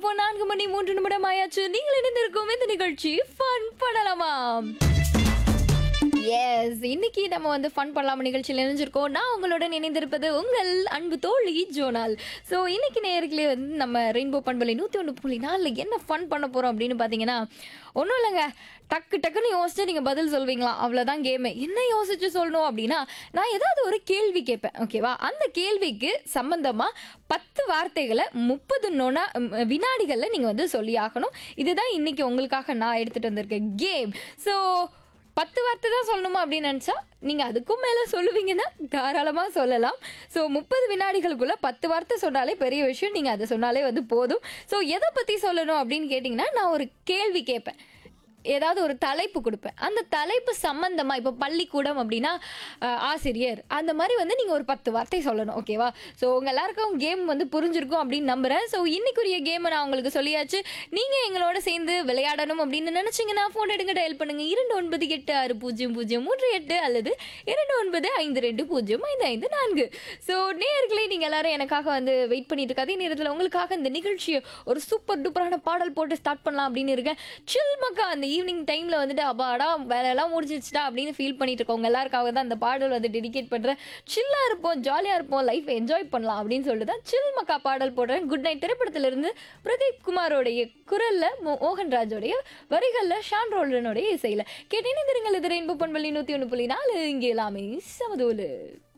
இப்போ நான்கு மணி மூன்று நிமிடம் ஆயாச்சு நீங்கள் இணைந்திருக்கும் இந்த நிகழ்ச்சி ஃபன் பண்ணலாமாம் எஸ் இன்னைக்கு நம்ம வந்து ஃபன் பண்ணலாம் நிகழ்ச்சியில் இணைஞ்சிருக்கோம் நான் உங்களுடன் இணைந்திருப்பது உங்கள் அன்பு தோழி ஜோனால் ஸோ இன்னைக்கு நேர்களே வந்து நம்ம ரெயின்போ பண்பலை நூற்றி ஒன்று புள்ளி நாலில் என்ன ஃபன் பண்ண போகிறோம் அப்படின்னு பார்த்தீங்கன்னா ஒன்றும் இல்லைங்க டக்கு டக்குன்னு யோசிச்சு நீங்கள் பதில் சொல்வீங்களா அவ்வளோதான் கேமு என்ன யோசிச்சு சொல்லணும் அப்படின்னா நான் ஏதாவது ஒரு கேள்வி கேட்பேன் ஓகேவா அந்த கேள்விக்கு சம்பந்தமாக பத்து வார்த்தைகளை முப்பது நொனா ம், வினாடிகளில் நீங்கள் வந்து சொல்லி ஆகணும் இதுதான் இன்னைக்கு உங்களுக்காக நான் எடுத்துகிட்டு வந்திருக்கேன் கேம் ஸோ பத்து வார்த்தை தான் சொல்லணுமா அப்படின்னு நினச்சா நீங்கள் அதுக்கும் மேலே சொல்லுவீங்கன்னா தாராளமாக சொல்லலாம் ஸோ முப்பது வினாடிகளுக்குள்ள பத்து வார்த்தை சொன்னாலே பெரிய விஷயம் நீங்கள் அதை சொன்னாலே வந்து போதும் ஸோ எதை பற்றி சொல்லணும் அப்படின்னு கேட்டிங்கன்னா நான் ஒரு கேள்வி கேட்பேன் ஏதாவது ஒரு தலைப்பு கொடுப்பேன் அந்த தலைப்பு சம்பந்தமா இப்போ பள்ளிக்கூடம் அப்படின்னா அஹ், ஆசிரியர் அந்த மாதிரி வந்து நீங்கள் ஒரு பத்து வார்த்தை சொல்லணும் ஓகேவா ஸோ உங்கள் எல்லாருக்கும் கேம் வந்து புரிஞ்சிருக்கும் அப்படின்னு நம்புறேன் ஸோ இன்னைக்குரிய கேமை நான் உங்களுக்கு சொல்லியாச்சு நீங்கள் எங்களோட சேர்ந்து விளையாடணும் அப்படின்னு நினச்சிங்கன்னா ஃபோன் எடுங்க டயல் பண்ணுங்க இரண்டு ஒன்பது எட்டு ஆறு பூஜ்ஜியம் பூஜ்ஜியம் மூன்று எட்டு அல்லது இரண்டு ஒன்பது ஐந்து ரெண்டு பூஜ்ஜியம் ஐந்து ஐந்து நான்கு ஸோ நேர்களே நீங்கள் எல்லாரும் எனக்காக வந்து வெயிட் பண்ணிட்டு இருக்க அதே நேரத்தில் உங்களுக்காக இந்த நிகழ்ச்சியை ஒரு சூப்பர் டூப்பரான பாடல் போட்டு ஸ்டார்ட் பண்ணலாம் அப்படின்னு இருக்கேன் சில் மக்கா அந்த ஈவினிங் டைமில் வந்துட்டு அப்பாடா வேலையெல்லாம் முடிஞ்சிச்சுடா அப்படின்னு ஃபீல் பண்ணிட்டு இருக்கவங்க எல்லாருக்காக தான் அந்த பாடல் வந்து டெடிகேட் பண்ணுறேன் சில்லாக இருப்போம் ஜாலியாக இருப்போம் லைஃப் என்ஜாய் பண்ணலாம் அப்படின்னு சொல்லிட்டு தான் சில் மக்கா பாடல் போடுறேன் குட் நைட் திரைப்படத்திலிருந்து பிரதீப் குமாரோடைய குரலில் மோகன்ராஜோடைய வரிகளில் ஷான் ரோல்டனுடைய இசையில் கேட்டேன் திருங்கள் இது ரெயின்போ பண்பள்ளி நூற்றி ஒன்று புள்ளி நாலு இங்கே எல்லாமே சமதூலு